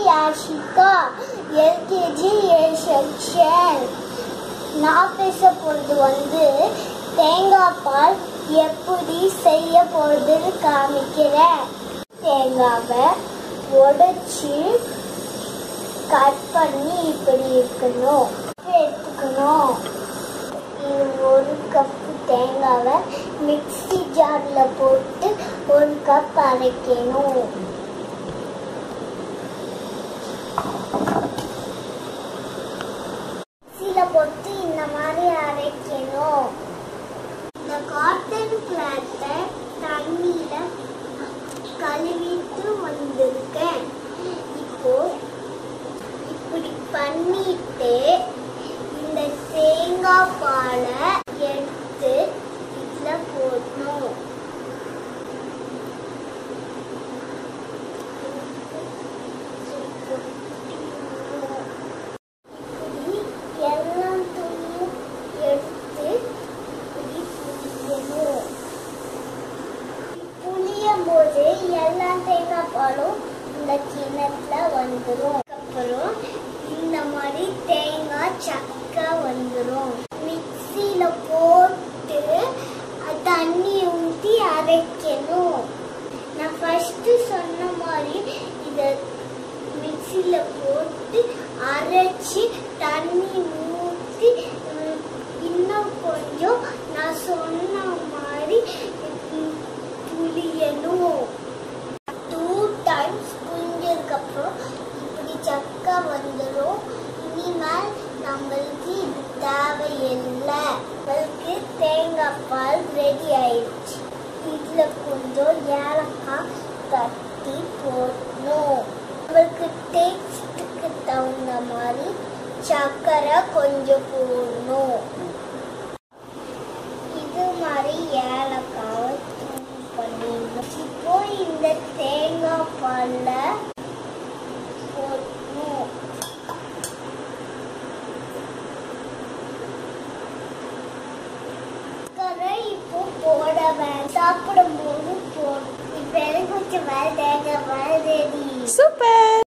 Yashika LKG A section நான் பேச போகிறது வந்து தேங்காய் பால் எப்படி செய்ய போகுதுன்னு காமிக்கிறேன் தேங்காவை உடைச்சி கட் பண்ணி இப்படி இருக்கணும் எடுத்துக்கணும் இது ஒரு கப்பு தேங்காவை மிக்ஸி ஜாரில் போட்டு ஒரு கப் அரைக்கணும் மிக்ஸியில் போட்டு இந்த மாதிரி அரைக்கணும் இந்த காட்டன் கிளாத்தை தண்ணியில் கழுவிட்டு வந்திருக்கேன் இப்போ இப்படி பண்ணிட்டு இந்த தேங்காய் பாலை எடுத்து இதில் போடணும் இப்படி எல்லாம் துணியும் எடுத்து இப்படி புளியணும் புளியும் போது எல்லா தேங்காய் பாலும் இந்த கிணத்துல வந்துடும் அப்புறம் இந்த மாதிரி தேங்காய் சக்கை வந்துடும் மிக்சியில போட்டு அது தண்ணி ஊற்றி அரைக்கணும் நான் ஃபர்ஸ்ட் சொன்ன மாதிரி இதை மிக்சியில போட்டு அரைச்சி தண்ணி ஊற்றி உம், இன்னும் கொஞ்சம் நான் சொன்ன மாதிரி உம், புளியணும் டூ டைம்ஸ் புளிஞ்சதுக்கப்புறம் இப்படி சக்கை வந்துடும் இனிமேல் நம்மளுக்கு இது தேவையில்லை நம்மளுக்கு தேங்காய் பால் ரெடி ஆயிடுச்சு இதில் கொஞ்சம் ஏலக்காய் தட்டி போடணும் நம்மளுக்கு டேஸ்ட்டுக்கு தகுந்த மாதிரி சர்க்கரை கொஞ்சம் போடணும் இது மாதிரி ஏலக்காவை தூள் பண்ணிடணும் இப்போ இந்த தேங்காய் பால்ல போடணும் சர்க்கரை இப்போ போட வேண்டாம் சாப்பிடும்போது போடணும் இப்போ எனக்கு கொஞ்சம் வேலை தேங்காய் பால் ரெடி சூப்பர்